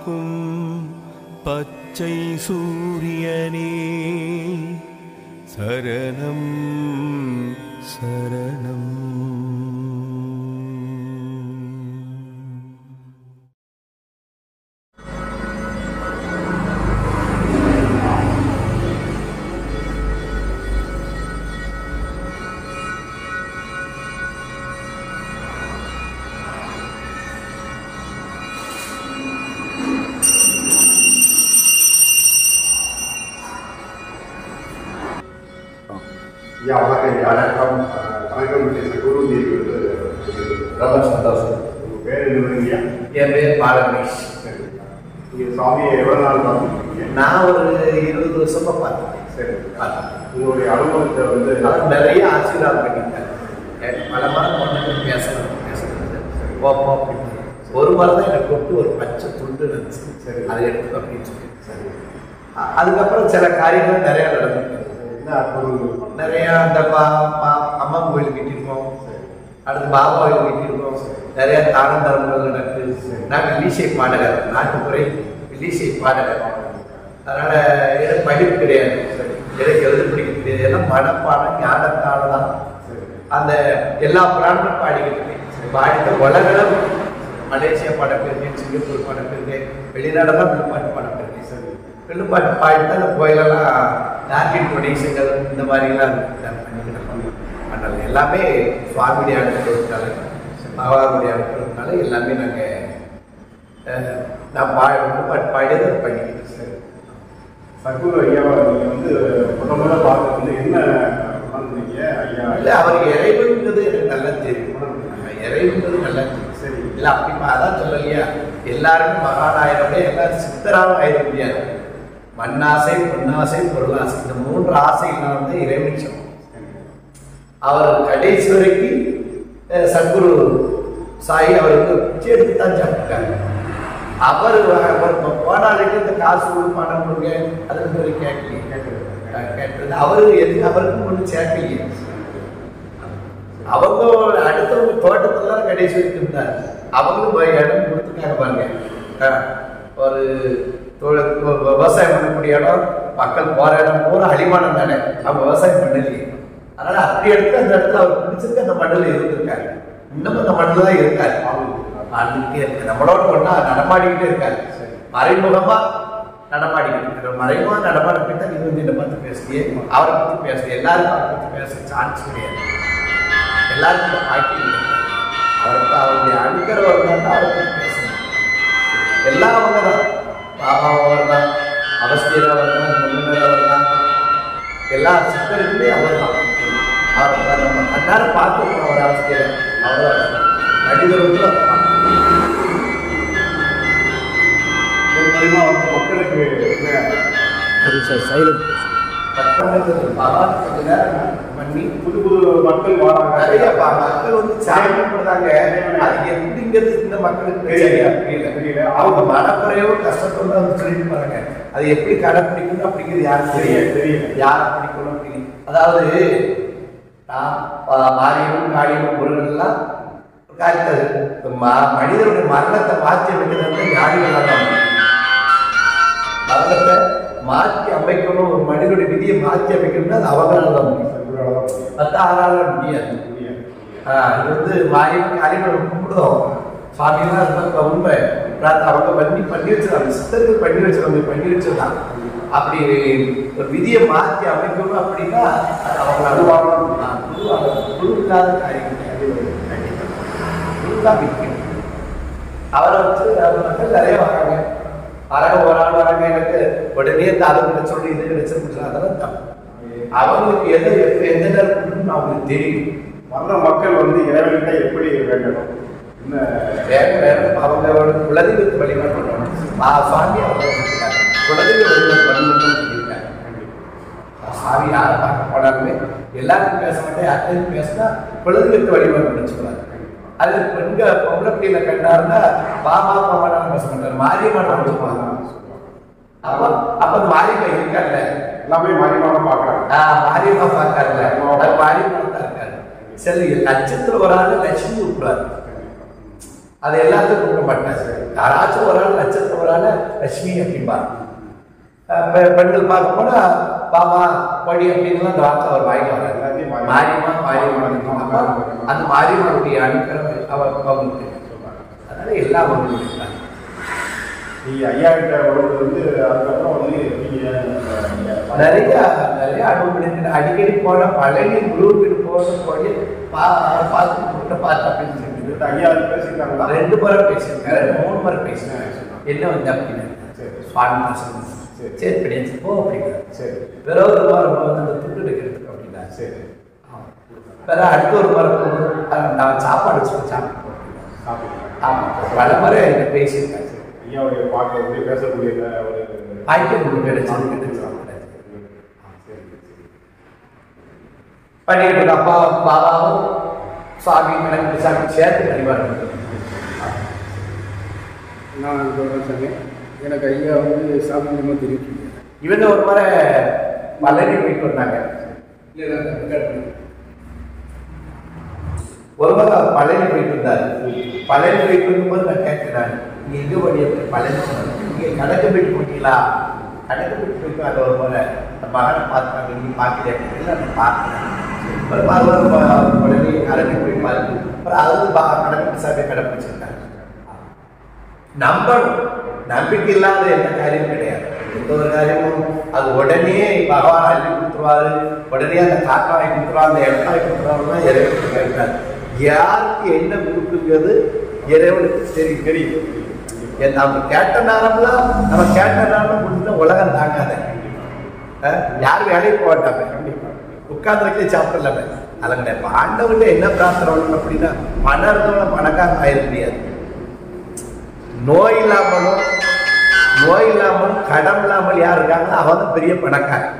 காக்கும் பச்சை சூரியனே சரணம் சரணம் ஐயா வணக்கம் ஐயா வணக்கம் அஹ், வணக்கம் மிஸ்டர் குருதேவி வந்து ரொம்ப சந்தோஷம் உங்க பேர் என்ன ஐயா என் பேர் பாலகணேஷ் சரி நீங்க சுவாமியை எவ்வளவு நாள் பார்த்துருக்கீங்க நான் ஒரு இருபது வருஷமா பார்த்தேன் சரி பார்த்தேன். உங்களுடைய அனுபவத்தை வந்து அவர் நிறைய ஆசீர்வாதம் பண்ணிட்டார் எனக்கு பல மரம் கொண்டு பேசணும் பேசணும் போப்போ அப்படின்னு ஒரு மரம் தான் எனக்கு கொண்டு ஒரு பச்சை துண்டு இருந்துச்சு சரி. அதை எடுத்து அப்படின்னு சொல்லி சரி அ- அதுக்கப்புறம் சில காரியங்கள் நிறைய நடந்துருக்கு என்ன அற்புதங்கள் பண்ண- நிறைய அந்த பா பா- அம்மா கோயில் கட்டியிருக்கோம் சரி அடுத்து பாபா கோயில் கட்டியிருக்கோம் நிறைய தான தர்மங்கள் நடக்குது நான் வில்லிசை பாடகர் நாட்டுப்புறை வில்லிசை பாடகர் அதனால எனக்கு படிப்பு கிடையாது எனக்கு எழுத பிடிக்க தெரியாது எல்லாம் மனப்பாடம் ஞானத்தால தான் சரி அந்த எல்லா புராணமும் பாடிக்கிட்டு இருக்கேன். பாடித்த உலகம் மலேசியா பாட போயிருக்கேன் சிங்கப்பூர் பாட போயிருக்கேன் வெளிநாடெல்லாம் வில்லுப்பாட்டு பாட போயிருக்கேன் சரி வில்லுப்பாட்டு பாடிட்டு அந்த கோயிலெல்லாம் நாட்டின் கொடேசங்கள் இந்த மாதிரிலாம் நான் பண்ணிக்கிட்டேன் பண்ணல எல்லாமே சுவாமியுடைய அனுப்புறதுனால பாபாவுடைய அனுப்புறதுனால எல்லாமே நாங்கள் நான் பா வில்லுப்பாட்டு பாடியதை பண்ணிக்கிட்டேன் சரி சத்குரு ஐயாவை நீங்க வந்து முத முறை பார்த்து வந்து என்ன உணர்ந்தீங்க ஐயா இல்லை அவர் இறைவன்றது எனக்கு நல்லா தெரியும் இறைவன்றது நல்லா தெரியும் சரி இல்ல அப்படி பா- அதான் சொல்லலையா எல்லாருமே மகானாயிரமே எல்லாரும் சித்தராகவும் ஆயிட முடியாது மண்ணாசை பொன்னாசை பொருளாசை இந்த மூன்று ஆசை இல்லாம தான் இறைமிச்சம் அவர் கடைசி வரைக்கும் அஹ், சத்குரு சாயி அவருக்கு பிச்சை எடுத்து தான் சாப்பிட்டாங்க அவர் வ- அவர் இப்ப போனாலுக்கு இந்த காசு கொடு பணம் கொடுங்க அதுக்கு ஒரு கேட்கலையே கேட்டது அவரு எதுக்கு அவருக்கும் ஒன்றும் சேர்க்கலையே அவங்க அடுத்தவங்க தோட்டத்துல தான் கடைசி வரைக்கும் இருந்தார் அவங்களும் போய் இடம் கொடுத்துருக்காங்க பாருங்க அஹ், ஒரு தொழில் வ- விவசாயம் பண்ணக்கூடிய இடம் மக்கள் போற இடம் பூரா அடிமானம் தானே அவங்க விவசாயம் பண்ணலையே அதனால அப்படி எடுத்து அந்த இடத்துல அவர் பிடிச்சிருக்கு அந்த மண்ணில் இருந்திருக்காரு இன்னும் அந்த மண்ணில் தான் இருக்காரு வாழ்ந்துட்டே இருக்கு நம்மளோட ஒன்றா நடமாடிக்கிட்டே இருக்காரு மறைமுகமா நடமாடிக்கிட்டு இருக்காரு மறைமுகமா நடமாடிக்கிட்டு தான் நீங்க வந்து என்னை பார்த்து பேசுறியே அவரை பத்தி பேசுறீங்க எல்லாருக்கும் அவரை பத்தி பேச சான்ஸ் கிடையாது எல்லாருக்கும் ஆக்கி அவருக்கு அவருடைய அணுக்கிறவர் தான் அவரை பத்தி பேசணும் எல்லாம் அவங்க தான் பாபா அவர் தான் அவஸ்தியர் அவர் தான் முன்னர் அவர் தான் எல்லா சித்தருக்குமே அவர் தான் அவர் தான் நம்ம கண்ணார பார்த்துருக்கோம் அவர் அவஸ்தியர் அவர் தான் மனிதர்களுக்கு அவர் தான். இதன் மூலியமா வந்து மக்களுக்கு என்ன மற்றவங்களுக்கு பாபா கொஞ்ச நேரம் பண்ணி புது புது மக்கள் வராங்க நிறைய பா- மக்கள் வந்து சாயப்படுறாங்க அது எப்படிங்கிறது இந்த மக்களுக்கு சரியா புரியல புரியல. அவங்க மனக்குறையோ கஷ்டத்தோட வந்து சொல்லிட்டு பாருங்க அது எப்படி கடைப்பிடிக்கணும் அப்படிங்கிறது யாருக்கு தெரியாது தெரியல. யாரை பிடிக்கணும் அப்படின்னு அதாவது நான் பா- மாரியம்மன் காளியம்மன் முருகன்லாம் காய்த்தது ம- மனிதனுடைய மரணத்தை மாற்றி அமைக்கிறது ஞானிகளாக தான் மரணத்தை மாற்றி அமைக்கணும் ஒரு மனிதனுடைய விதியை மாற்றி அமைக்கணும்னா அது அவங்களால தான் முடியும் மற்ற ஆளால முடியாது ஆஹ் இது வந்து மாரியம்மன் காளியம்மன் கும்பிடுவோம் சுவாமியெல்லாம் இருந்தா உண்மை பிரார்த்தனை அவங்க பண்ணி பண்ணி வச்சிருக்காங்க சித்தர்கள் பண்ணி வச்சிருக்காங்க பண்ணி வச்சிருக்காங்க அப்படி ஒரு விதியை மாற்றி அமைக்கணும் அப்படின்னா அது அவங்க அனுபவம் குழு இல்லாத காரியம் கிடையாது. கண்டிப்பா. குரு தான் முக்கியம் அவரை வச்சு அவர் மக்கள் நிறைய வராங்க வராங்க ஒரு ஆள் வராங்க எனக்கு உடனே இந்த அது கிடைச்சோட இது கிடைச்சிருக்கு அதெல்லாம் தப்பு அவங்களுக்கு எதை எப்ப எந்த நேரம் கொடுக்கணும்னு அவங்களுக்கு தெரியும் வர்ற மக்கள் வந்து இறைவன்கிட்ட எப்படி வேண்டணும் என்ன வேற வேற அவங்க குலதெய்வத்து வழிபாடு பண்ணணும் ஆ, சுவாமி அவங்க சொல்லியிருக்காங்க. குலதெய்வ வழிபாடு பண்ணணும்னு சொல்லியிருக்காங்க சாமி யாரை பார்க்க போனாலுமே எல்லாருக்கும் பேச மாட்டேன் யார்கிட்டையும் பேசினா குலதெய்வத்து வழிபாடு பண்ண சொல்லுவாங்க அது பெண்க பொம்பளை பிள்ளைல கண்டாருன்னா பாபா பாபான்னு பேச மாட்டாரு மாரியம்மன் சொல்லுவாங்க அப்ப அப்ப அந்த மாரியம்மா இருக்காங்க எல்லாமே மாறிமாக பார்க்குறாங்க ஆஹ் மாரியம்மா பார்க்காருல்ல அது மாரியம்மா தான் இருக்காரு சரி லட்சத்துல ஒரு ஆள் லட்சுமி விட்டுறாரு அது எல்லாத்தையும் கூப்பிட மாட்டாங்க யாராச்சும் ஒரு ஆள் நட்சத்திரம் ஒரு ஆள் லட்சுமி அப்படிம்பாங்க அஹ் பெ- பெண்கள் பார்க்க போனா பாமா படி அப்படின்லாம் அந்த வார்த்தை அவர் வாயில வராது எல்லாத்தையும் மாறி- மாரியம்மா மாரியம்மா அப்ப அந்த மாரியம்மாவுடைய அனுக்கிரகம் அவர் அவங்களுக்கு அதனால எல்லாம் வந்து நீங்க ஐயா கிட்ட உடம்பு வந்து அதுக்கப்புறம் வந்து நீங்க அஹ், நிறைய நிறைய அனுபவம் அடிக்கடி போன பழனி குரூப்பில் போன போய் பா பார்த்து கூட்ட பார்த்து அப்படின்னு சொல்லிட்டு கிட்ட ஐயா பேசியிருக்காங்களா ரெண்டு முறை பேசியிருக்காரு மூணு முறை பேசினாரு என்ன வந்து அப்படின்னு சரி. சுவாமி மாசம் சரி. சரி படிச்சு போ அப்படிங்கிற சரி வேற ஒரு வாரம் வந்து அந்த துண்டு எடுக்கிறதுக்கு அப்படின்னா சரி வேற அடுத்த ஒரு வாரம் போகும்போது, அஹ், நான் சாப்பாடு வச்சு சாப்பிட்டு சாப்பிடுங்க ஆமா பல முறை என்கிட்ட பேசியிருக்காரு ஐயாவுடைய பார்க்கக்கூடிய பேசக்கூடிய ஒரு வாய்ப்பு உங்களுக்கு கிடைச்சது கிடைச்சது சரி சரி பண்ணிக்கிட்டு அப்பா பாபாவும் சுவாமி கணக்கு சாமி சேர்த்து வழிபாடு நான் சொல்கிறேன் சாமி எனக்கு ஐயா வந்து சாமானியமாக தெரியும் இவங்க ஒரு முறை பழனி போயிட்டு வந்தாங்க ஒரு முறை பழனி போயிட்டு இருந்தாரு பழனி போயிட்டு இருக்கும்போது நான் கேட்கிறேன் நீங்க எங்க வழி பழனி சொன்னாங்க நீங்க கணக்கு போயிட்டு போட்டீங்களா கணக்கு போயிட்டு போயிட்டு அங்க ஒரு முறை அந்த மகனை பார்த்தாங்க நீ பார்க்கிறேன் இல்லை நான் பார்க்கிறேன் அப்புறம் மறுபடியும் பழனி கணக்கு போய் பாருங்க அப்புறம் அது பா- கணக்கு சாமி கடைப்பிடிச்சிருக்காங்க நம்பணும் நம்பிக்கை இல்லாத எந்த காரியமும் கிடையாது எந்த ஒரு காரியமும் அது உடனே பகவான் அள்ளி கொடுத்துருவாரு உடனே அந்த காக்கா வாங்கி கொடுத்துருவா அந்த இடத்த வாங்கி கொடுத்துருவாருன்னா இறைவனுக்கு கிடைக்காது யாருக்கு என்ன கொடுக்குங்கிறது இறைவனுக்கு தெரியும் தெரியும் என் நம்ம கேட்ட நேரம்லாம் நம்ம கேட்ட நேரம் கொடுத்துட்டு உலகம் தாங்காத அஹ், யாரும் வேலைக்கு போக மாட்டாங்க கண்டிப்பா உட்கார்ந்துருக்கே சாப்பிடலாமே அதில் கிடையாது ஆண்டவன்ட்ட என்ன பிரார்த்தனை பண்ணணும் அப்படின்னா பணம் இருந்தவன பணக்காரன் ஆயிட முடியாது நோய் இல்லாமலும் நோய் இல்லாமலும் கடன் இல்லாமல் யார் இருக்காங்களோ அவன் தான் பெரிய பணக்காரன்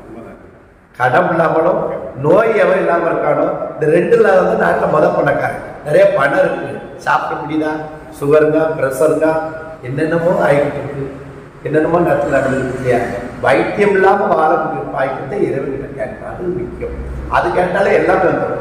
கடன் இல்லாமலும் நோய் எவன் இல்லாமல் இருக்கானோ இந்த ரெண்டு இல்லாத வந்து நாட்டில் முத பணக்காரன் நிறைய பணம் இருக்கு சாப்பிட முடியுதா சுகருங்க ப்ரெஷருங்க என்னென்னமோ ஆகிட்டு இருக்கு என்னென்னமோ நேரத்தில் நடந்துருக்கு இல்லையா வைத்தியம் இல்லாமல் வாழ முடியும் பாய்க்கிறத இறைவன்கிட்ட கேட்கணும் அது முக்கியம் அது கேட்டாலே எல்லாமே வந்துடும்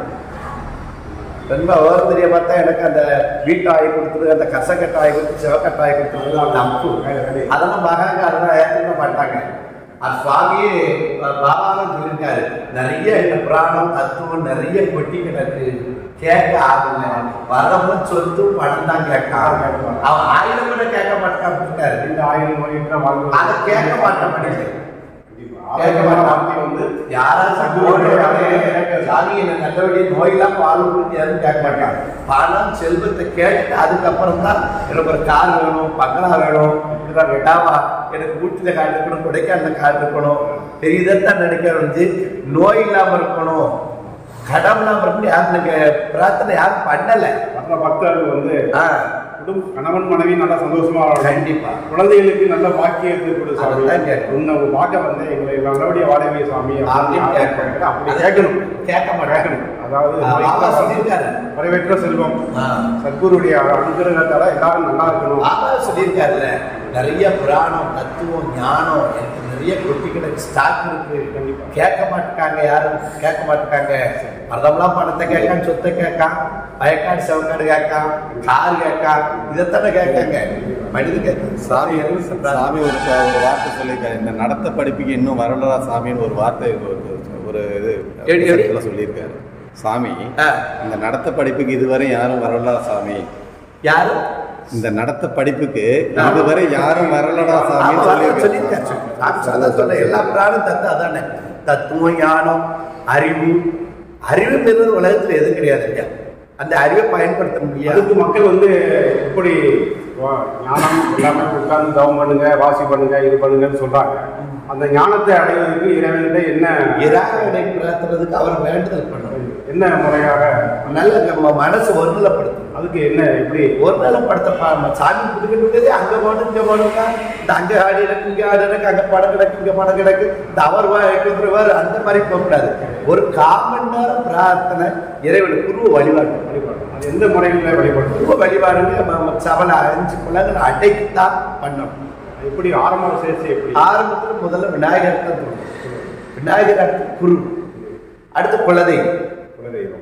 ரொம்ப விவரம் தெரிய பார்த்தா எனக்கு அந்த வீட்டு ஆகி கொடுத்தது அந்த கசக்கட்டை ஆகி கொடுத்து சிவக்கட்டை ஆகி கொடுத்தது அந்த அப்பு அதெல்லாம் மகாங்க அதெல்லாம் ஏற்றுக்க மாட்டாங்க அது சுவாமியே ப- பாபாவும் சொல்லியிருக்காரு நிறைய இந்த புராணம் தத்துவம் நிறைய கொட்டி கிடக்கு கேட்க ஆகல வரவங்க சொத்து பணம் தான் கேட்கான் அவன் ஆயிரம் கூட கேட்க மாட்டான் அப்படின்ட்டாரு இந்த ஆயிரம் நோயிற்ற வாழ்வு அதை கேட்க மாட்டான் மனுஷன் கேட்க கேட்க மாட்டான் மாட்டான் வந்து யாராச்சும் ஓடுறாங்க, சாமி என்ன நல்லபடியா நோயெல்லாம் வாழணும்னு யாரும் கேட்க மாட்டாங்க பணம் செல்வத்தை கேட்டுட்டு அதுக்கப்புறம் தான் எனக்கு ஒரு கார் வேணும் பங்களா வேணும் இப்படிதான் வேண்டாமா எனக்கு ஊட்டில கார் இருக்கணும் கொடைக்கானல கார் இருக்கணும் பெரியதான் நினைக்கிறது நோய் இல்லாம இருக்கணும் கடன் இல்லாம இருக்கணும் யாரும் எனக்கு பிரார்த்தனை யாரும் பண்ணல மற்ற பக்தர்கள் வந்து ஆ, குடும்ப கணவன் மனைவி நல்லா சந்தோஷமா வாழணும் கண்டிப்பா குழந்தைகளுக்கு நல்ல பாக்கியத்தை கொடு சாமி அதுதான் கேட்கணும். உன்னை பார்க்க வந்து எங்களை நல்லபடியா வாடகை சாமி அப்படின்னு அப்படின்னு கேட்கணும். அப்படி அதை கேட்கணும் கேட்க மாட்டாங்க கேட்கணும் அதாவது ஆ, பாபா சொல்லியிருக்காரு. வரவேற்ற செல்வம் ஆ. சத்குருடைய அனுகிரகத்தால எல்லாரும் நல்லா இருக்கணும் பாபா சொல்லியிருக்காருல்ல நிறைய புராணம் தத்துவம் ஞானம் எனக்கு நிறைய கொட்டி கிடக்கு ஸ்டாக் இருக்கு கண்டிப்பா. கேட்க மாட்டாங்க யாரும் கேட்க மாட்டாங்க மரதம்லாம் பணத்தை கேட்கான் சொத்தை கேட்கான் பயக்காடு செவக்காடு கேட்கான் கார் கேட்கான் இதைத்தானே கேட்காங்க மனித கேட்க சாமி சாமி ஒரு ஒரு வார்த்தை சொல்லியிருக்காரு இந்த நடத்த படிப்புக்கு இன்னும் வரலடா சாமின்னு ஒரு வார்த்தை ஒரு ஒரு இது எப்படி, எப்படி? புத்தகத்துல சொல்லியிருக்காரு சாமி ஆ. இந்த நடத்த படிப்புக்கு இதுவரை யாரும் வரலடா சாமி யாரு இந்த நடத்த படிப்புக்கு இதுவரை யாரும் வரலடா ஆமா, சாமின்னு அதான் சொல்லியிருக்காரு சொல்லியிருக்காரு சாமி அதான் சொன்னேன். எல்லா புராணம் தத்து அதானே தத்துவம் ஞானம் அறிவு அறிவு பெறுவது உலகத்துல எதுவும் கிடையாது இல்லையா அந்த அறிவை பயன்படுத்த முடியாது அதுக்கு மக்கள் வந்து எப்படி வா- ஞானம் எல்லாமே உட்கார்ந்து தவம் பண்ணுங்க வாசி பண்ணுங்க இது பண்ணுங்கன்னு சொல்றாங்க அந்த ஞானத்தை அடைவதற்கு இறைவன்கிட்ட என்ன இராகனை பிரார்த்தனதுக்கு அவர் வேண்டுதல் பண்ணணும் என்ன முறையாக நல்ல நம்ம மனசு ஒருநிலைப்படுத்தணும் அதுக்கு என்ன எப்படி ஒருநிலைப்படுத்த பா- சாமி கொடுக்கின்றது அங்க போகணும் இங்க போகணுங்க இந்த அங்க ஆடி இருக்கு இங்க ஆடி இருக்கு அங்க படம் கிடக்கு இங்க படம் கிடக்கு இந்த அவர் வைக்கிறவர் அந்த மாதிரி போகக்கூடாது ஒரு காமன் நேரம் பிரார்த்தனை இறைவன் குருவ வழிபாடு வழிபாடு அது எந்த முறையில் வழிபாடு குருவ வழிபாடுங்க நம்ம சபல அஞ்சு குலங்கள் அடைக்குத்தான் பண்ணணும் எப்படி ஆரம்ப சேர்ச்சி எப்படி ஆரம்பத்துல முதல்ல விநாயகர் தான் தோணும் விநாயகர் அடுத்து குரு அடுத்து குலதெய்வம் குலதெய்வம்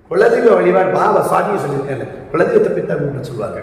குலதெய்வ வழிபாடு பாபா சுவாமியை சொல்லியிருக்காங்க குலதெய்வத்தை பற்றி தான் கூப்பிட்டு சொல்லுவாங்க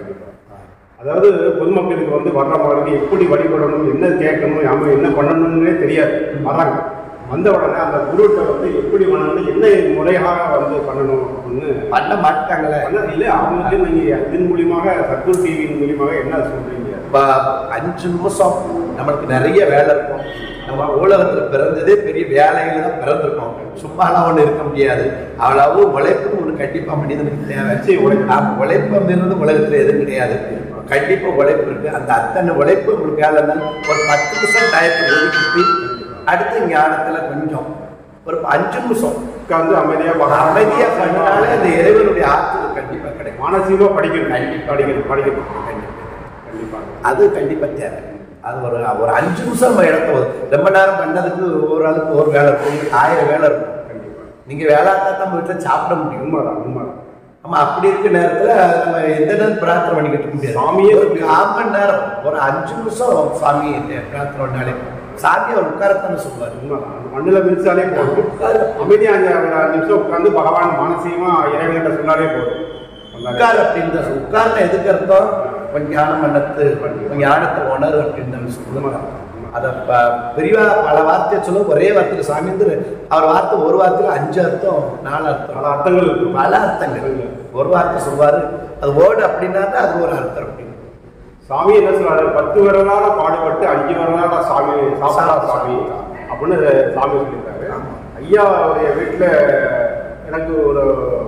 அதாவது பொதுமக்களுக்கு வந்து வர்றவங்களுக்கு எப்படி வழிபடணும் என்ன கேட்கணும் அவங்க என்ன பண்ணணும்னே தெரியாது வர்றாங்க வந்த உடனே அந்த குருட்ட வந்து எப்படி பண்ணணும் என்ன முறையாக வந்து பண்ணணும் அப்படின்னு பண்ண மாட்டாங்களே பண்ண- இல்ல அவங்களுக்கு நீங்க இதன் மூலியமாக சத்குரு டிவியின் மூலியமாக என்ன சொல்றீங்க இப்போ அஞ்சு நிமிஷம் நம்மளுக்கு நிறைய வேலை இருக்கும் நம்ம உலகத்தில் பிறந்ததே பெரிய வேலையில தான் பிறந்திருக்கோம் சும்மாலாம் ஒன்று இருக்க முடியாது அவ்வளவு உழைப்புன்னு ஒன்று கண்டிப்பாக மனிதனுக்கு தேவை நிச்சயம் உழைப்பு. நாம் உழைப்புங்கிறது உலகத்தில் எதுவும் கிடையாது கண்டிப்பாக உழைப்பு இருக்கு அந்த அத்தனை உழைப்பு உங்களுக்கு வேலை இருந்தாலும் ஒரு பத்து நிமிஷம் டயத்தை ஒதுக்கிட்டு அடுத்து ஞானத்துல கொஞ்சம் ஒரு அஞ்சு நிமிஷம் உட்கார்ந்து அமைதியா பார்க்கணும். அமைதியா பண்ணாலே அந்த இறைவனுடைய ஆற்றல் கண்டிப்பா கிடைக்கும் மானசீகமா படிக்கணும் கண்டிப்பா. படிக்கணும் படிக்கணும் கண்டிப்பா. கண்டிப்பாக அது கண்டிப்பா தேவை அது ஒரு ஒரு அஞ்சு நிமிஷம் நம்ம இடத்த ஒது- ரொம்ப நேரம் பண்ணதுக்கு ஒரு ஆளுக்கு ஒரு வேலை இருக்கும் உங்களுக்கு ஆயிரம் வேலை இருக்கும் கண்டிப்பா நீங்க வேலை இருந்தா தான் வீட்டில் சாப்பிட முடியும் உண்மைதான் உண்மைதான் ஆமா அப்படி இருக்க நேரத்துல நம்ம எந்த நேரம் பிரார்த்தனை பண்ணிக்கிட்டு இருக்க முடியாது சாமியே ஒரு கால் மணி நேரம் ஒரு அஞ்சு நிமிஷம் சாமி பிரார்த்தனை பண்ணாலே சாமி அவர் உட்காரத்தானே சொல்லுவாரு உண்மைதான் அந்த மண்ணில் மிதிச்சாலே போதும் அமைதியா அஞ்சு ஒரு அஞ்சு நிமிஷம் உட்கார்ந்து பகவான் மானசீகமா இறைவன்கிட்ட சொன்னாலே போதும் வந்தாலே உட்கார் அப்படின்னு தான் சொல்லு. உட்கார்ந்து எதுக்கு அர்த்தம் கொஞ்சம் ஞானம் பண்ணத்து கொஞ்சம் ஞானத்தை உணரு அப்படின்னு தான் சொல்லுவாங்க அதை ப- பெரியவா பல வார்த்தையை சொல்ல ஒரே வார்த்தையில் சாமி வந்து அவர் வார்த்தை ஒரு வார்த்தையில் அஞ்சு அர்த்தம் நாலு அர்த்தம் பல அர்த்தங்கள் இருக்கு பல அர்த்தங்கள் ஒரு வார்த்தை சொல்வாரு அது வேர்டு அப்படின்னா தான் அது ஒரு அர்த்தம் அப்படின்னு சாமி என்ன சொல்றாரு பத்து வரலால பாடுபட்டு அஞ்சு வரலால சாமி சாப்பிடா சாமி அப்படின்னு சாமி சொல்லியிருக்காரு ஐயா அவருடைய வீட்டில் எனக்கு ஒரு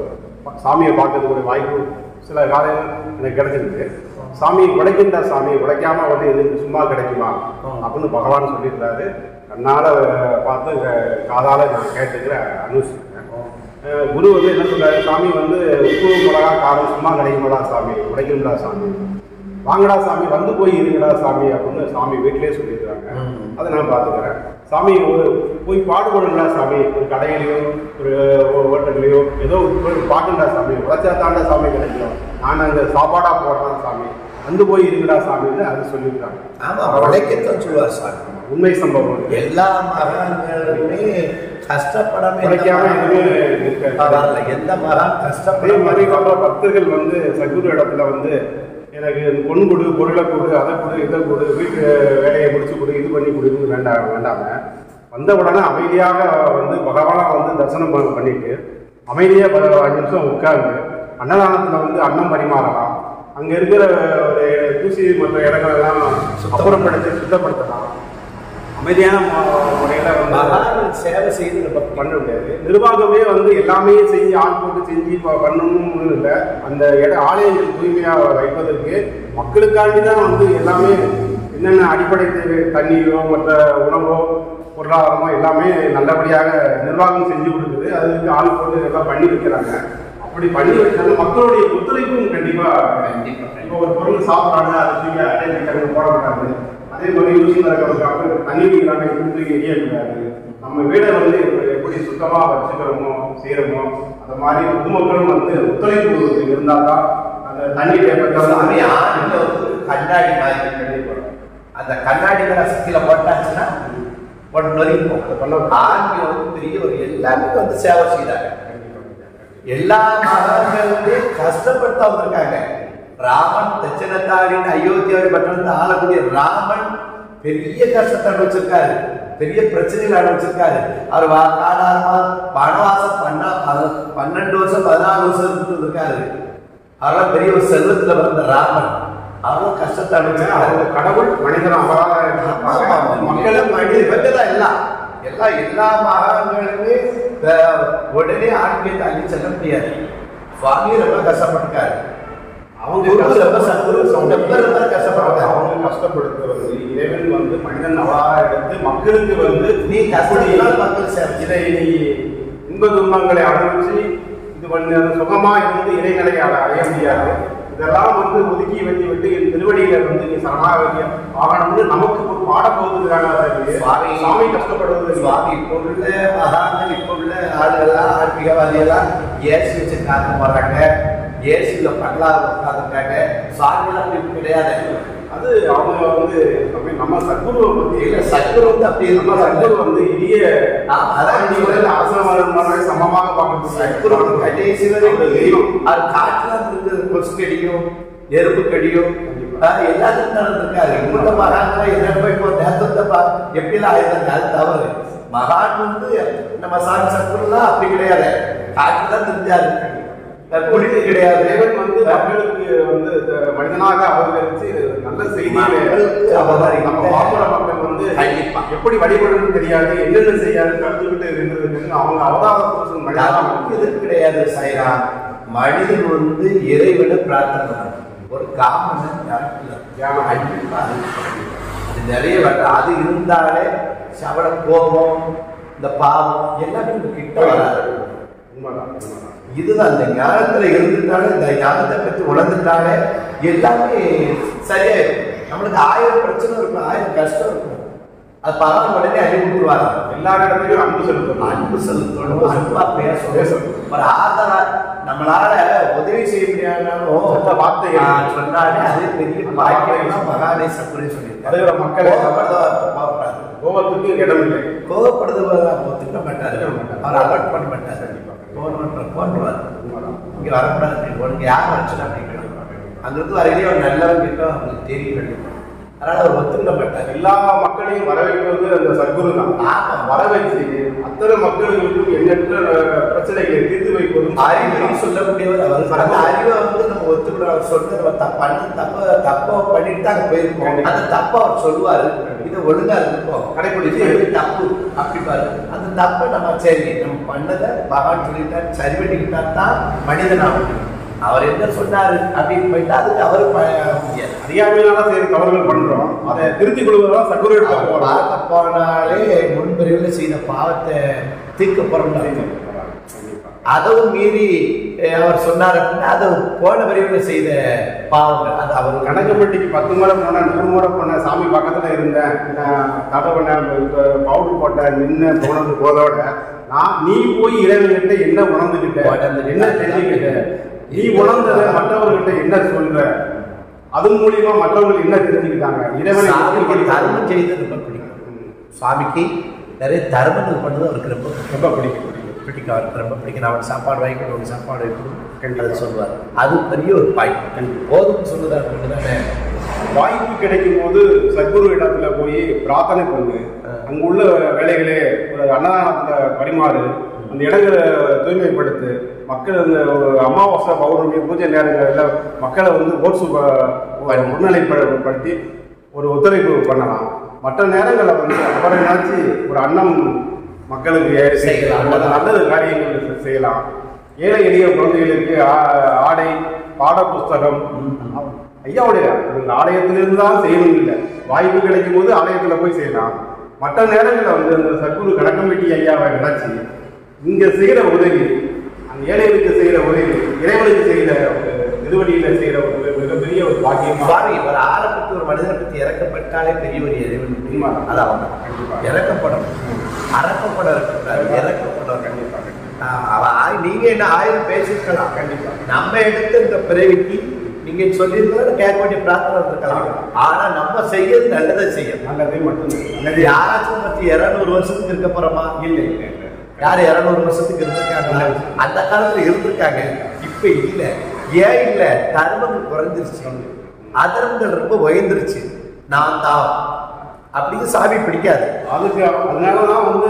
சாமியை பார்க்கறதுக்கு ஒரு வாய்ப்பு சில காலம் எனக்கு கிடைச்சிருக்கு சாமி உடைக்கின்ற சாமி உடைக்காம வந்து இது சும்மா கிடைக்குமா அப்படின்னு பகவான் சொல்லியிருந்தாரு கண்ணால பார்த்து காதால நான் கேட்டுக்கிறேன் அனுஷ்டிக்கிறேன் அஹ் குரு வந்து என்ன சொல்றாரு சாமி வந்து உப்பு மிளகா காரம் சும்மா கிடைக்குமாடா சாமி உடைக்கும்டா சாமி வாங்கடா சாமி வந்து போய் இருங்கடா சாமி அப்படின்னு சாமி வீட்டிலேயே சொல்லியிருக்காங்க அதை நான் பார்த்துக்கிறேன் சாமி ஒரு போய் பாடுபடுங்களா சாமி ஒரு கடையிலையோ ஒரு ஒரு ஹோட்டல்லையோ ஏதோ ஒரு பாட்டுண்டா சாமி உழைச்சா தாண்டா சாமி கிடைக்கும் நான் அங்கே சாப்பாடா போடுறேன் சாமி வந்து போய் இருங்கடா சாமின்னு அது சொல்லியிருக்காங்க ஆமா உழைக்கத்தான் சொல்லுவார் சாமி உண்மை சம்பவம் இது. எல்லா மகான்களுமே கஷ்டப்படாம எந்த உழைக்காம மகான் எதுவுமே இருக்காது. வரல. எந்த மகான் அதே கஷ்டப்படாம மாதிரி வர்ற பக்தர்கள் வந்து சகுரு இடத்துல வந்து எனக்கு பொன் கொடு பொருளை கொடு அதை கொடு இதை கொடு வீட்டு வேலையை முடிச்சு கொடு இது பண்ணி கொடுன்னு வேண்டாம் வேண்டாம வந்த உடனே அமைதியாக வந்து பகவானை வந்து தரிசனம் ப- பண்ணிட்டு அமைதியாக ப- அஞ்சு நிமிஷம் உட்கார்ந்து அன்னதானத்தில் வந்து அன்னம் பரிமாறலாம் அங்கே இருக்கிற ஒரு தூசி மற்ற இடங்கள் எல்லாம் அப்புறப்படுத்தி சுத்தப்படுத்தலாம் அமைதியான முறையில் வந்து மகான் சேவை செய்து நம்ம பண்ண முடியாது நிர்வாகமே வந்து எல்லாமே செஞ்சு ஆள் போட்டு செஞ்சு இப்போ பண்ணணும்னு இல்லை அந்த இட ஆலயங்கள் தூய்மையாக வைப்பதற்கு மக்களுக்காண்டி தான் வந்து எல்லாமே என்னென்ன அடிப்படை தேவை தண்ணீரோ மற்ற உணவோ பொருளாதாரமோ எல்லாமே நல்லபடியாக நிர்வாகம் செஞ்சு கொடுக்குது அதுக்கு ஆள் போட்டு எல்லாம் பண்ணி வைக்கிறாங்க அப்படி பண்ணி வைக்கிறது மக்களுடைய ஒத்துழைப்பும் கண்டிப்பாக கண்டிப்பா. இப்போ ஒரு பொருள் சாப்பிட்றாங்க அதை தூக்கி அட்டை கிட்ட போட மாட்டாங்க அதே மாதிரி யூஸ் இருக்கிறதுக்காக தண்ணி குடிக்கிறாங்க இப்படி எரியக்கூடாது நம்ம வீடை வந்து எப்படி சுத்தமாக வச்சுக்கிறோமோ செய்கிறோமோ அந்த மாதிரி பொதுமக்களும் வந்து ஒத்துழைப்பு இருந்தால் தான் அந்த தண்ணி சாமி டேப்பை ஆண்ல வந்து கண்ணாடி மாதிரி கண்டிப்பா. அந்த கண்ணாடி மேல சக்தியில போட்டாச்சுன்னா ஒன்று வரைக்கும் ஆண்கள் வந்து பெரிய ஒரு எல்லாமே வந்து சேவை செய்தாங்க எல்லா மகான்களுமே கஷ்டப்படுத்த வந்திருக்காங்க ராமன் தட்சிணத்தாரின் அயோத்தியாவை பட்டணத்தை ஆளக்கூடிய ராமன் பெரிய கஷ்டத்தை அனுபவிச்சிருக்காரு பெரிய பிரச்சனைகள் அனுபவிச்சிருக்காரு அவர் வா- காடாரமா வனவாசம் பண்ணா பத- பன்னெண்டு வருஷம் பதினாலு வருஷம் இருந்துட்டு இருக்காரு அவரெல்லாம் பெரிய ஒரு செல்வத்துல வந்த ராமன் அவரும் கஷ்டத்தை அனுபவிச்சிருக்காரு அவங்க கடவுள் மனிதன் அபராதம் மக்களும் மக்களும் மனித இவங்கதான் எல்லாம் எல்லா எல்லா மகான்களுமே அஹ், உடனே ஆன்மீகத்தை அள்ளி செல்ல முடியாது சுவாமி ரொம்ப கஷ்டப்பட்டிருக்காரு அவங்க குரு ரொம்ப சத்குரு ரொம்ப ரொம்ப கஷ்டப்பட்டிருக்காரு அவங்க கஷ்டப்படுத்து வந்து இறைவன் வந்து மனிதன் அவராக எடுத்து மக்களுக்கு வந்து நீ கஷ்டப்பட்டால் மக்கள் சேவை இதை நீ இன்ப துன்பங்களை அனுபவிச்சு இது பண்ணி அது சுகமா இருந்து இறைநிலை அட- அடைய முடியாது இதெல்லாம் வந்து ஒதுக்கி வச்சு விட்டு என் திருவடியில வந்து நீ சரணாகதி ஆகணும்னு நமக்கு ஒரு பாட போகுதுக்கான சுவாமி சாமி கஷ்டப்படுவது சுவாமி இப்போ உள்ள மகான்கள் இப்போ உள்ள ஆளுகள்லாம் ஆன்மீகவாதிகள்லாம் ஏசி வச்சு காத்து போடுறாங்க ஏசியில் பங்களாவில் உட்காந்துருக்காங்க சுவாமிலாம் இப்படி கிடையாது அது அவங்க வந்து நம்ம- நம்ம சத்குருவை பத்தி இல்ல சத்குரு வந்து அப்படி நம்ம இருப்பாங்க சத்குரு வந்து இடிய ஆமா, அதான் ஆண்டிகள் ஆசிரமம் சமமாக பார்க்கக்கூடிய சத்குரு வந்து கடைசி வரைக்கும் அது காட்டுல இருந்தது கொசு கடியும் எறும்பு கடியும் ஆஹ் எல்லாத்துக்கும் நடந்திருக்காரு உள்ள மகான்கள் என்ன போய் இப்போ நேத்தப்பா எப்படிலாம் ஆயிருந்தாங்க அது தவறு மகான் வந்து நம்ம சாமி சத்குருலாம் அப்படி கிடையாது காட்டுல தான் தெரிஞ்சாரு குடிக்கு கிடையாது தேவன் வந்து மக்களுக்கு வந்து இந்த மனிதனாக அவதரிச்சு நல்ல செய்திகளை மக்களுக்கு அவதரிக்க. நம்ம பாப்புற மக்கள் வந்து கண்டிப்பா. எப்படி வழிபடணும்னு தெரியாது என்னென்ன செய்யாது கற்றுக்கிட்டு இருந்ததுன்னு அவங்க அவதார புருஷன் மனிதனாக நமக்கு இது கிடையாது சாய்ரா மனிதன் வந்து இறைவனை பிரார்த்தனை பண்ணணும். ஒரு காமன் தியானம். கண்டிப்பா அது அது நிறைய வர அது இருந்தாலே சவள கோபம் இந்த பாவம் எல்லாமே நம்ம கிட்ட வராது உண்மைதான் உண்மைதான் இதுதான் இந்த ஞானத்துல இருந்துட்டாலே இந்த ஞானத்தை பற்றி உணர்ந்துட்டாலே எல்லாமே சரியாயிருக்கும் நம்மளுக்கு ஆயிரம் பிரச்சனை இருக்கும் ஆயிரம் கஷ்டம் இருக்கும் அது பரவாயில்ல உடனே அள்ளி கொடுத்துருவாங்க எல்லா இடத்துலயும் அன்பு செலுத்தணும் அன்பு செலுத்தணும் அன்பா பேசணும் பேசணும். ஒரு ஆதரா நம்மளால உதவி செய்ய முடியாதுனாலும் நல்ல வார்த்தைகள். ஆ, சொன்னாலே அது பெரிய பாக்கியம் மகானே சக்குரே சொல்லியிருக்காரு வருகிற மக்களை கோபப்படுறத கோபப்படாது கோபத்துக்கு இடம் இல்லை கோபப்படுறத ஒத்துக்க மாட்டாரு அவர் அலர்ட் பண்ண மாட்டாரு போன் பண்ற போன்றுவார் உண்மைதான் இங்க வரக்கூடாது உனக்கு யார் வச்சுனா அப்படின்னு அங்கிருந்து வரையிலே ஒரு நல்லவன் கிட்ட அவங்களுக்கு தெரிய வேண்டும் அதனால அவர் ஒத்துக்க மாட்டார் எல்லா மக்களையும் வர வைக்கிறது அந்த சத்குரு தான் ஆமா. வர வச்சு அத்தனை மக்களுக்கும் எண்ணற்ற அஹ், பிரச்சனைகளை தீர்த்து வைப்பதும் அறிவை சொல்லக்கூடியவர் அவர் அந்த அறிவை வந்து நம்ம ஒத்துக்கணும் அவர் சொல்றது நம்ம தப்பு பண்ண தப்ப தப்ப பண்ணிட்டு தான் அங்க போயிருக்கோம் அந்த தப்ப அவர் சொல்லுவாரு இதை ஒழுங்கா இருக்கும் கடைபிடிச்சு. இது எப்படி தப்பு அப்படி பாரு அந்த தப்பை நம்ம சரி நம்ம பண்ணதை பகவான் சொல்லிட்டாரு சரி பண்ணிக்கிட்டா தான் மனிதன் ஆகும் அவர் என்ன சொன்னாரு அப்படின்னு போயிட்டா அதுக்கு அவரு ப- முடியாது அறியாமையினால செய்யற தவறுகள் பண்றோம் அதை திருத்திக் கொள்வதெல்லாம் சத்குரு எடுத்து அவர் போறோம் பார்க்க போனாலே முன்பிரிவில் செய்த பாவத்தை தீர்க்க போறோம் அதுவும் மீறி அஹ், அவர் சொன்னார் அப்படின்னா அது போன வரைவில் செய்த பாவங்கள் அது அவர் கணக்குப்பட்டிக்கு பத்து முறை போனேன் நூறு முறை போனேன் சாமி பக்கத்துல இருந்தேன் நான் தடை பண்ணேன் பவுடர் போட்டேன் நின்று போனது போதோட நான் நீ போய் இறைவன்கிட்ட என்ன உணர்ந்துகிட்ட உணர்ந்துகிட்ட. என்ன தெரிஞ்சுக்கிட்ட நீ உணர்ந்ததை மற்றவர்கிட்ட என்ன சொல்ற அது மூலியமா மற்றவர்கள் என்ன தெரிஞ்சுக்கிட்டாங்க இறைவனை சாமிக்கு எப்படி தர்மம் செய்து ரொம்ப பிடிக்கும் சுவாமிக்கு நிறைய தர்மங்கள் பண்ணது அவருக்கு ரொம்ப ரொம்ப பிடிக்கும் பிடிக்கும் அவருக்கு ரொம்ப பிடிக்கும் நான் அவனுக்கு சாப்பாடு வாங்கிக்கணும் அவனுக்கு சாப்பாடு வைக்கணும் அது சொல்லுவார் அது பெரிய ஒரு பாய்ப்பு போதும் சொல்லுதாரு தானே வாய்ப்பு கிடைக்கும் போது சத்குரு இடத்துல போய் பிரார்த்தனை பண்ணு அங்க உள்ள வேலைகளே ஒரு அன்னதானத்துல பரிமாறு அந்த இடங்களை தூய்மைப்படுத்து மக்கள் அந்த ஒரு அமாவாசை பௌர்ணமி பூஜை நேரங்களில் மக்களை வந்து ஓட்சு முன்னிலைப்படுத்தி ஒரு ஒத்துழைப்பு பண்ணலாம் மற்ற நேரங்களில் வந்து அவரை நினைச்சு ஒரு அன்னம் மக்களுக்கு ஏ- செய்யலாம். அல்லது நல்லது காரியங்கள் செய்யலாம் ஏழை எளிய குழந்தைகளுக்கு ஆ- ஆடை பாட புஸ்தகம் ஐயாவுடைய இந்த ஆலயத்திலிருந்து தான் செய்யணும் இல்லை வாய்ப்பு கிடைக்கும் போது ஆலயத்தில் போய் செய்யலாம் மற்ற நேரங்களில் வந்து அந்த சத்குரு கணக்கம்பட்டி ஐயாவை நினைச்சு இங்க செய்யற உதவி அந்த ஏழைகளுக்கு செய்யற உதவி இறைவனுக்கு செய்யற ஒரு திருவடியில செய்யற ஒரு மிகப்பெரிய ஒரு பாக்கியமா சுவாமி ஒரு ஆளை பத்தி ஒரு மனிதனை பத்தி இறக்கப்பட்டாலே பெரிய ஒரு இறைவன் உண்மை. அது அவன் கண்டிப்பா. இறக்கப்படணும் அறக்கப்பட இருக்கக்கூடாது இறக்கப்படணும் கண்டிப்பா ஆஹ் அவன் ஆய்- நீங்க என்ன ஆயிரம் பேசிருக்கலாம் கண்டிப்பா. நம்ம எடுத்த இந்த பிறவிக்கு நீங்க சொல்லியிருக்கலாம் கேட்க வேண்டிய பிரார்த்தனை இருக்கலாம் ஆனா நம்ம செய்யறது நல்லதை செய்யணும் நல்லதே மட்டும்தான் அது நல்லது யாராச்சும் பத்தி இருநூறு வருஷத்துக்கு இருக்க போறோமா இல்லை இல்லை இல்லை. யார் இருநூறு வருஷத்துக்கு இருந்திருக்காங்க அந்த காலத்துல இருந்திருக்காங்க இப்ப இல்ல ஏன் இல்ல தர்மங்கள் குறைஞ்சிருச்சு அதர்மங்கள் ரொம்ப உயர்ந்துருச்சு நான் தான் அப்படின்னு சாமி பிடிக்காது அதுக்கு அதனாலதான் வந்து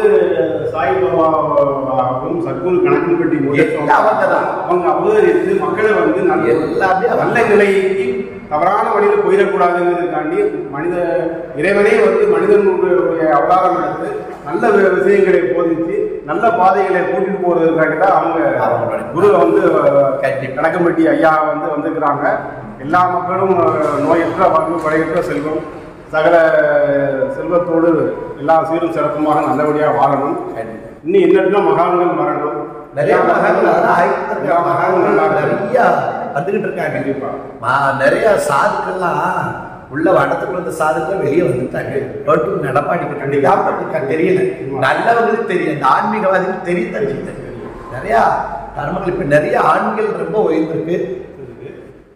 சாய்பாபாவும் சத்குரு கணக்கு பெட்டி எல்லாம் அவங்கதான். அவங்க அவதரித்து மக்களை வந்து நல்ல எல்லாமே அவங்க. நல்ல நிலைக்கு தவறான வழியில் போயிடக்கூடாதுங்கிறதுக்காண்டி மனித இறைவனே வந்து மனிதனுடைய அவதாரம் எடுத்து நல்ல வி- விஷயங்களை போதிச்சு நல்ல பாதைகளை கூட்டிட்டு போறதுக்காண்டி தான் அவங்க அவங்களுடைய குரு வந்து கண்டிப்பா. கணக்கம்பட்டி ஐயா வந்து வந்துக்கிறாங்க எல்லா மக்களும் அஹ், நோயற்ற வாழ்வு குறையற்ற செல்வம் சகல செல்வத்தோடு எல்லா சீரும் சிறப்புமாக நல்லபடியாக வாழணும் இன்னும் எண்ணற்ற மகான்கள் வரணும் நிறைய மகான்கள் அதான் ஆயிரக்கணக்கான எல்லா மகான்கள் மகான்கள் நிறைய வந்துகிட்டு இருக்காங்க கண்டிப்பா மா- நிறைய சாதுக்கள்லாம் உள்ள வடத்துக்குள்ள இருந்த சாதுக்கள் வெளியே வந்துட்டாங்க ரோட்டுக்கு நடப்பாடிக்கு கண்டிப்பா தெரியல நல்லவங்களுக்கு தெரியும் இந்த ஆன்மீகவாதிகளுக்கு தெரிய தெரியுது நிறைய தர்மங்கள் இப்ப நிறைய ஆண்கள் ரொம்ப உயர்ந்திருக்கு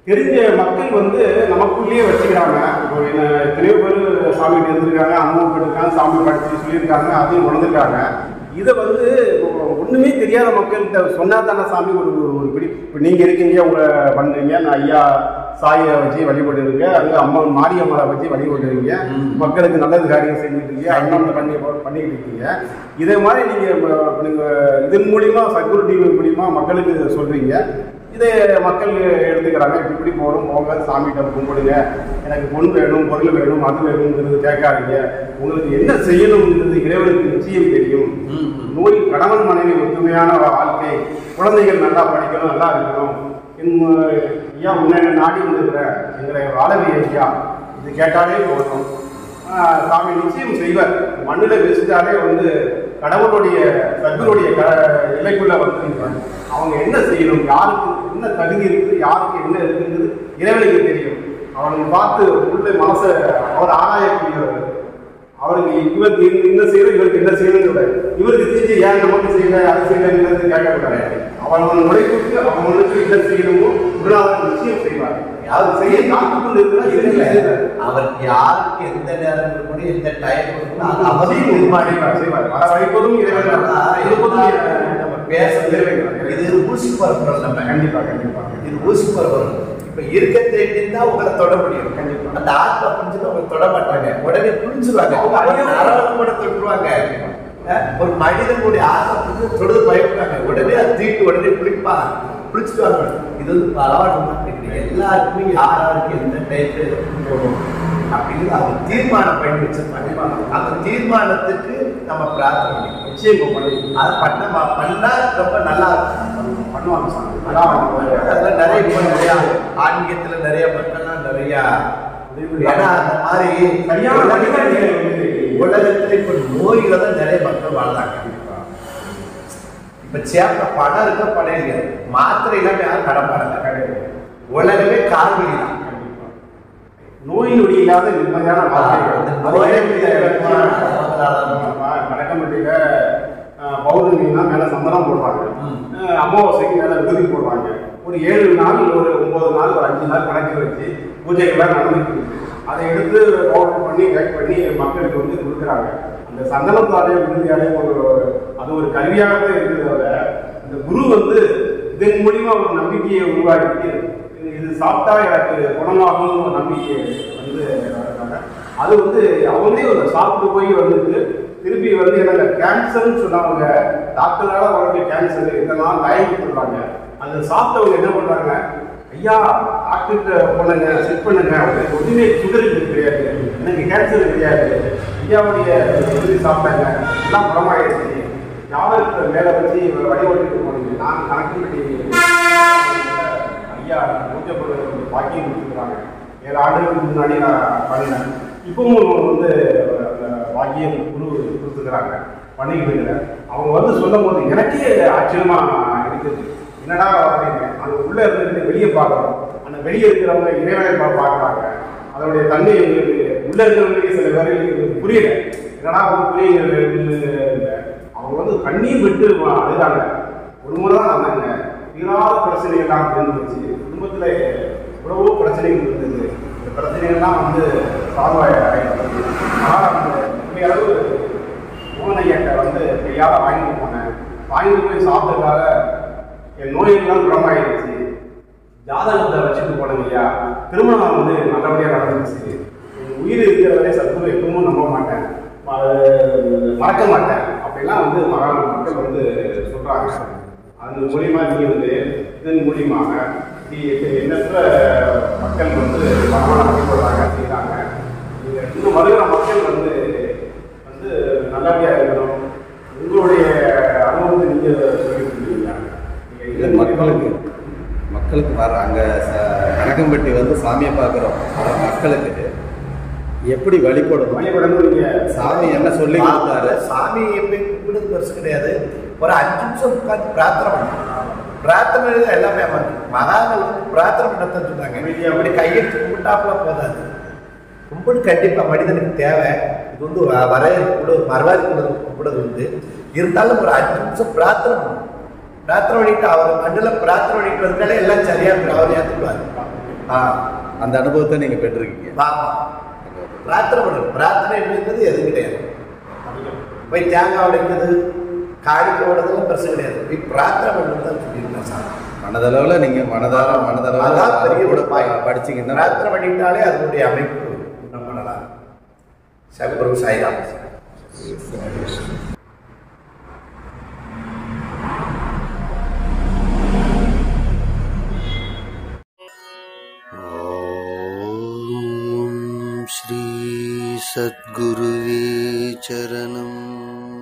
தெரிஞ்ச மக்கள் வந்து நமக்குள்ளேயே வச்சுக்கிறாங்க இப்போ என்ன எத்தனையோ பேர் சாமி இருந்திருக்காங்க அனுபவப்பட்டிருக்காங்க சாமி படிச்சு சொல்லியிருக்காங்க அதையும் உணர்ந்திருக்காங்க இதை வந்து ஒன்றுமே தெரியாத மக்கள்கிட்ட சொன்னா தானே சாமி ஒரு ஒரு பிடி இப்போ நீங்கள் இருக்கீங்க உங்களை பண்ணுறீங்க நான் ஐயா சாயை வச்சு வழிபட்டுருங்க அங்கே அம்மா மாரியம்மனை வச்சு வழிபட்டுருங்க மக்களுக்கு நல்லது காரியம் செஞ்சுட்டு இருக்கீங்க அண்ணன் பண்ணி பண்ணிக்கிட்டு இருக்கீங்க இதே மாதிரி நீங்கள் நீங்கள் இதன் மூலிமா சத்குரு டிவி மூலிமா மக்களுக்கு சொல்கிறீங்க இதை மக்கள் எடுத்துக்கிறாங்க இப்படி இப்படி போகிறோம் போங்க சாமிகிட்ட கும்பிடுங்க எனக்கு பொன் வேணும் பொருள் வேணும் அது வேணுங்கிறது கேட்காதீங்க உங்களுக்கு என்ன செய்யணுங்கிறது இறைவனுக்கு நிச்சயம் தெரியும் நோய் கணவன் மனைவி ஒத்துமையான வாழ்க்கை குழந்தைகள் நல்லா படிக்கணும் நல்லா இருக்கணும் என் ஐயா உன்னை நாடி வந்துருக்கிறேன் எங்களை வாழவி ஐயா இது கேட்டாலே போதும் ஆஹ் சாமி நிச்சயம் செய்வார் மண்ணில் வச்சுட்டாலே வந்து கடவுளுடைய சத்குருடைய க எல்லைக்குள்ள வந்து அவங்க என்ன செய்யணும் யாருக்கு என்ன தகுதி இருக்குது யாருக்கு என்ன இருக்குங்கிறது இறைவனுக்கு தெரியும் அவனை பார்த்து உள்ள மனசை அவர் ஆராயக்கூடியவர் அவருக்கு இவருக்கு இந்த- இந்த செய்யணும் இவருக்கு என்ன செய்யணுங்கிறத இவருக்கு தெரிஞ்சு ஏன் நமக்கு செய்யல அது செய்யலங்கிறது கேட்கக்கூடாது அவன் உழைப்புக்கு அவனுக்கு என்ன செய்யணுமோ குருநாதன் நிச்சயம் செய்வார் அது செய்ய காத்து கொண்டு இருக்கிறார் இல்ல, இறைவன் அவர் யாருக்கு எந்த நேரம் கொடுக்கணும் எந்த டைம் கொடுக்கணும் அது அவர் அவசியம் தீர்மானிப்பார். செய்வார், செய்வார். வர வைப்பதும் இறைவன் தான். அதான் இருப்பதும் இதுதான் இறைவன். நம்ம பேசுறது இறைவன். இது ஊசி பரப்புறோம் நம்ம கண்டிப்பா கண்டிப்பா இது ஊசி பரப்புறோம் இப்ப இருக்க தெரிஞ்சிருந்தா உங்களை தொட முடியும் கண்டிப்பா. அந்த ஆத்மா புரிஞ்சுட்டு உங்களை தொட மாட்டாங்க உடனே புரிஞ்சுருவாங்க அவங்க அறிவு- நரவம் கூட தொட்டுருவாங்க அஹ், ஒரு மனிதனுடைய ஆத்மா புரிஞ்சு தொடுது பயப்படுறாங்க உடனே அது தீட்டு உடனே பிடிப்பாங்க பிடிச்சிட்டு வாங்க இது வந்து பலவாட்டு தான் இருக்குது எல்லாருக்குமே யார் யாருக்கு எந்த டைப்ல போகணும் அப்படின்னு அவங்க தீர்மானம் பண்ணி வச்சிருப்பாங்க அந்த தீர்மானத்துக்கு நம்ம பிரார்த்தனை பண்ணிக்கணும். நிச்சயம் பண்ணி அது பண்ண பண்ணா ரொம்ப நல்லா இருக்கும் பண்ணுவாங்க சாமி அதான் அதுல நிறைய இப்ப நிறைய ஆன்மீகத்துல நிறைய மக்கள்லாம் நிறைய ஏன்னா அந்த மாதிரி சரியான வழிகாட்டிகள் வந்து உலகத்துல இப்ப நோயில தான் நிறைய மக்கள் வாழ்றாங்க இப்ப சேர்ந்த பணம் இருக்க பணம் இல்லையா மாத்திரை இல்லாம யாரும் கடப்பாடல கிடையாது. உலகமே கால்வழி தான் நோய் நொடி இல்லாத நிம்மதியான வாழ்க்கை அந்த அது நோயை இறைவனுடைய அவங்களால வடக்கம்பட்டியில பௌர்ணமினா மேல சந்தனம் போடுறாங்க ம். அஹ் அமாவாசைக்கு மேல விருதி போடுறாங்க ஒரு ஏழு நாள் ஒரு ஒன்பது நாள் ஒரு அஞ்சு நாள் கணக்கு வச்சு பூஜைகள்லாம் நடந்துட்டு இருக்கு. அதை எடுத்து பவுடர் பண்ணி கைட் பண்ணி மக்களுக்கு வந்து கொடுக்குறாங்க அந்த சந்தனத்தாலே விருதியாலே ஒரு அது ஒரு கல்வியாகவே இருக்கிறத அந்த குரு வந்து இதன் மூலியமா ஒரு நம்பிக்கையை உருவாக்கி இது- இது சாப்பிட்டா எனக்கு குணமாகும் ஒரு நம்பிக்கை வந்து வளர்த்தாங்க. அது வந்து அவங்களே ஒரு சாப்பிட்டு போய் வந்துட்டு திருப்பி வந்து எனக்கு கேன்சர்னு சொன்னவங்க டாக்டரால வளர்க்க கேன்சர் இதெல்லாம் டைம் சொல்றாங்க அந்த சாப்பிட்டவங்க என்ன பண்றாங்க ஐயா டாக்டர்கிட்ட போனுங்க செக் பண்ணுங்க அவங்களுக்கு ஒன்றுமே சுகர் கிடையாது எனக்கு கேன்சர் கிடையாது ஐயாவுடைய விருதி சாப்பிட்டாங்க எல்லாம் குணமாயிடுச்சு யாருக்கு மேலே வச்சு இவரை வழிபட்டு போனீங்க நான் கணக்கு பண்ணி ஐயா பூஜை பண்ணுறது பாக்கியம் கொடுத்துருக்காங்க ஏழு ஆண்டுகளுக்கு முன்னாடி நான் பண்ணினேன் இப்பவும் வந்து அந்த பாக்கியம் குரு கொடுத்துருக்குறாங்க பண்ணிக்கிட்டு இருக்கிறேன் அவங்க வந்து சொல்லும் போது எனக்கே ஆச்சரியமா இருக்குது என்னடா அப்படின்னு அது உள்ள இருந்துட்டு வெளியே பார்க்குறோம் அந்த வெளியே இருக்கிறவங்க இறைவனை பா- பார்க்குறாங்க அதனுடைய தன்மை எங்களுக்கு உள்ள இருக்கிறவங்களுக்கு சில பேருக்கு புரியல என்னடா அவங்க புரியுது அவங்க வந்து கண்ணீர் விட்டு அழுதாங்க ஒரு முறை தான் வந்தாங்க தீராத பிரச்சனை எல்லாம் இருந்துச்சு குடும்பத்தில் எவ்வளவோ பிரச்சனைகள் இருந்தது இந்த பிரச்சனைகள்லாம் வந்து சால்வ் ஆகிடுச்சு ஆனால் அந்த உண்மையளவு மோகனையட்ட வந்து கையால் வாங்கிட்டு போனேன் வாங்கிட்டு போய் சாப்பிட்டதால என் நோயெல்லாம் குணமாயிடுச்சு ஜாதகத்தை வச்சுட்டு போனேங்க ஐயா திருமணம் வந்து நல்லபடியாக நடந்துச்சு என் உயிர் இருக்கிற வரை சத்துவம் எப்பவும் நம்ப மாட்டேன் ம- மறக்க மாட்டேன் அப்படிலாம் வந்து மக மக்கள் வந்து சொல்றாங்க அது மூலியமா நீ வந்து இதன் மூலியமாக நீ எண்ணற்ற மக்கள் வந்து பணமான வழிபடுறாங்க செய்கிறாங்க நீங்க இன்னும் வருகிற மக்கள் வந்து வந்து நல்லபடியா இருக்கணும் உங்களுடைய அனுபவத்தை நீங்க சொல்லிட்டு இருக்கீங்க நீங்க இது இதன் மூலியமா- மக்களுக்கு மக்களுக்கு வர அங்கே கனகம்பட்டி வந்து சாமியை பார்க்குறோம் மக்களுக்கு எப்படி வழிபடணும் வழிபடணும் நீங்க சாமி என்ன சொல்லி கொடுத்தாரு சாமி எப்படி கும்பிடுறது பெருசு கிடையாது ஒரு அஞ்சு நிமிஷம் உட்காந்து பிரார்த்தனை பண்ணணும் பிரார்த்தனை தான் எல்லாமே வந்து மகாங்கள் வந்து பிரார்த்தனை பண்ணத்தான் சொன்னாங்க அப்படி கையெழுத்து கும்பிட்டாப்புல போதாது கும்பிடு கண்டிப்பா மனிதனுக்கு தேவை இது வந்து வ- வரைய கூட மரவாதி கூட கும்பிடுறது வந்து இருந்தாலும் ஒரு அஞ்சு நிமிஷம் பிரார்த்தனை பண்ணணும் பிரார்த்தனை பண்ணிட்டு அவர் மண்ணில் பிரார்த்தனை பண்ணிட்டு வந்தாலே எல்லாம் சரியா இருக்கும் அவர் ஏற்றுக்குவார் ஆ அந்த அனுபவத்தை நீங்க பெற்றிருக்கீங்க பாப்பா பிரார்த்தனை பண்ணுறது பிரார்த்தனை அப்படின்றது எதுவும் கிடையாது போய் தேங்காய் உடைக்கிறது காணிக்க உடைக்கிறதுலாம் பெருசு கிடையாது போய் பிரார்த்தனை பண்ணுறது தான் சொல்லியிருக்கேன் சார் மனதளவுல நீங்க மனதார மனதளவுல அதான் பெரிய கூட ஒரு பாய். படிச்சீங்கன்னா பிரார்த்தனை பண்ணிட்டாலே அதனுடைய அமைப்பு நம்ம நல்லா சகுரு சாய்ராம் ॐ श्री सद्गुरुवे चरणम्